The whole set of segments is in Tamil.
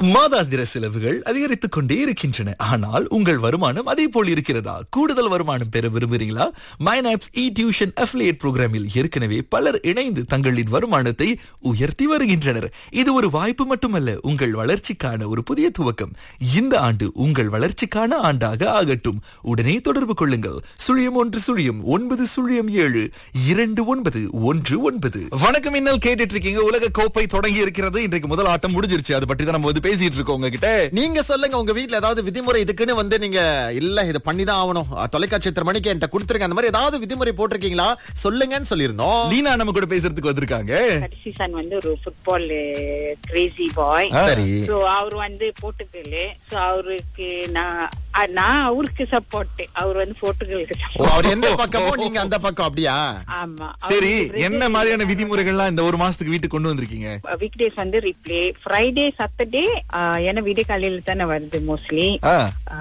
மாதாந்திர செலவுகள் அதிகரித்துக் கொண்டே இருக்கின்றன ஆனால் உங்கள் வருமானம் அதே போல் இருக்கிறதா கூடுதல் வருமானம் பெற விரும்புகிறீங்களா மைனாப்ஸ் இ டியூஷன் அஃபிலியேட் புரோகிராமில் ஏற்கனவே பலர் இணைந்து தங்களின் வருமானத்தை உயர்த்தி வருகின்றனர் இது ஒரு வாய்ப்பு மட்டுமல்ல உங்கள் வளர்ச்சிக்கான ஒரு புதிய துவக்கம் இந்த ஆண்டு உங்கள் வளர்ச்சிக்கான ஆண்டாக ஆகட்டும் உடனே தொடர்பு கொள்ளுங்கள் சுழியம் ஒன்று சுழியம் ஒன்பது சுழியம் ஏழு இரண்டு ஒன்பது ஒன்று ஒன்பது வணக்கம் இன்னல் கேட்டுட்டு இருக்கீங்க உலக கோப்பை தொடங்கி இருக்கிறது இன்றைக்கு முதல் ஆட்டம் முடிஞ்சிருச்சு அது பற்றி தான் நம்ம வந்து பேசிட்டு இருக்கோம் உங்ககிட்ட நீங்க சொல்லுங்க உங்க வீட்ல ஏதாவது விதிமுறை இதுக்குன்னு வந்து நீங்க இல்ல இது பண்ணிதான் ஆகணும் அஹ், தொலைக்காட்சி இத்தனை மணிக்கு என்கிட்ட கொடுத்துருங்க அந்த மாதிரி ஏதாவது விதிமுறை போட்டிருக்கீங்களா சொல்லுங்கன்னு சொல்லியிருந்தோம் லீனா நம்ம கூட பேசுறதுக்கு வந்திருக்காங்க கடைசி சன் வந்து ஒரு ஃபுட்பால் கிரேசி பாய் சரி சோ அவர் வந்து போர்ட்டுகல் சோ அவருக்கு நான் அ, நான் அவருக்கு சப்போர்ட் அவர் வந்து போர்ட்டுகலுக்கு ஓ, சப்போர்ட் அவர் எந்த பக்கமோ நீங்க அந்த பக்கம் அப்படியா ஆமா சரி என்ன மாதிரியான விதிமுறைகள்லாம் இந்த ஒரு மாசத்துக்கு வீட்டுக்கு கொண்டு வந்திருக்கீங்க வீக் டேஸ் வந்து ரிப்ளே ஃப்ரைடே சாட்டர்டே ஏன்னா விடிய காலையில தானே வருது மோஸ்ட்லி ஆ,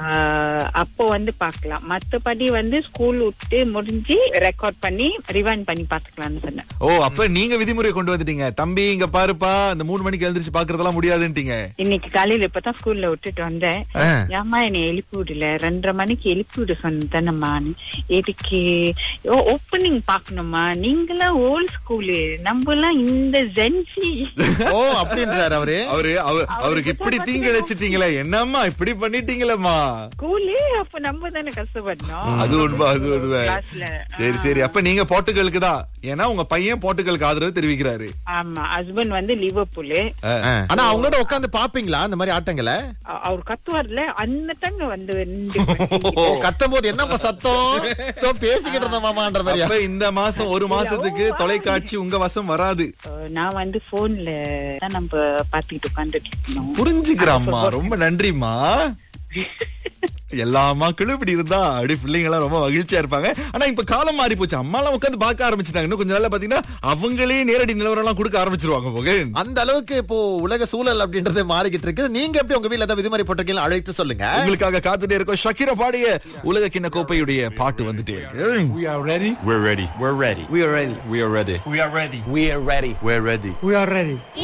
அப்போ வந்து பார்க்கலாம் மத்தபடி வந்து ஸ்கூல் விட்டு முடிஞ்சு ரெக்கார்ட் பண்ணி ரிவைண்ட் பண்ணி பாத்துக்கலாம்னு சொன்னேன் ஓ அப்ப நீங்க விதிமுறை கொண்டு வந்துட்டீங்க தம்பி இங்க பாருப்பா இந்த மூணு மணிக்கு எழுந்திருச்சு பாக்குறதெல்லாம் முடியாதுன்ட்டீங்க இன்னைக்கு காலையில இப்பதான் ஸ்கூல்ல விட்டுட்டு வந்தேன் ஆ. ஏம்மா என்னை எழுப்பி விடல ரெண்டரை மணிக்கு எழுப்பி விட சொன்னதானம்மா எதுக்கு ஓப்பனிங் பாக்கணுமா நீங்களாம் ஓல்ட் ஸ்கூலு நம்ம எல்லாம் இந்த ஜென்சி ஓ அப்படின்றாரு அவரு அவரு அவ- அவருக்கு இப்படி தீங்கிழைச்சிட்டீங்களே என்னம்மா இப்படி பண்ணிட்டீங்களேம்மா ஸ்கூலு அப்ப நம்ம தானே கஷ்டப்படணும் அது உண்மை அது உண்மை கிளாஸ்ல சரி சரி அப்ப நீங்க போர்ட்டுகலுக்கு தான் ஏன்னா உங்க பையன் போர்ட்டுகலுக்கு ஆதரவு தெரிவிக்கிறாரு ஆமா ஹஸ்பண்ட் வந்து லிவர்பூலு அஹ், ஆனா அவங்களோட உட்கார்ந்து பாப்பீங்களா அந்த மாதிரி ஆட்டங்களை அ- அவர் கத்துவார்ல அந்த தங்க வந்து நின்று ஓ கத்தும் போது என்னப்பா சத்தம் இதோ பேசிக்கிட்டு இருந்த மாமான்ற மாதிரியா அப்ப இந்த மாசம் ஒரு மாசத்துக்கு தொலைக்காட்சி உங்க வசம் வராது அஹ் நான் வந்து போன்ல தான் நம்ம பாத்துக்கிட்டு உட்காந்துட்டு இருக்கணும் புரிஞ்சுக்கிறேம்மா ரொம்ப நன்றிம்மா எல்லா அம்மாக்களும் இப்படி இருந்தா அப்படி பிள்ளைங்க எல்லாம் ரொம்ப மகிழ்ச்சியா இருப்பாங்க ஆனா இப்ப காலம் மாறி போச்சு அம்மா எல்லாம் உட்காந்து பார்க்க ஆரம்பிச்சிட்டாங்க இன்னும் கொஞ்ச நாள்ல பாத்தீங்கன்னா அவங்களே நேரடி நிலவரம் எல்லாம் கொடுக்க ஆரம்பிச்சிருவாங்க போக அந்த அளவுக்கு இப்போ உலக சூழல் அப்படின்றது மாறிக்கிட்டு இருக்கு நீங்க எப்படி உங்க வீட்ல ஏதாவது விதிமுறை போட்டிருக்கீங்களா அழைத்து சொல்லுங்க உங்களுக்காக காத்துட்டே இருக்கோம் ஷக்கீரா பாடிய உலக கிண்ண கோப்பையுடைய பாட்டு வந்துட்டே இருக்கு We are ready. We're ready. We're ready. We are ready. We are ready. We are ready. We are ready. We're ready. We are ready.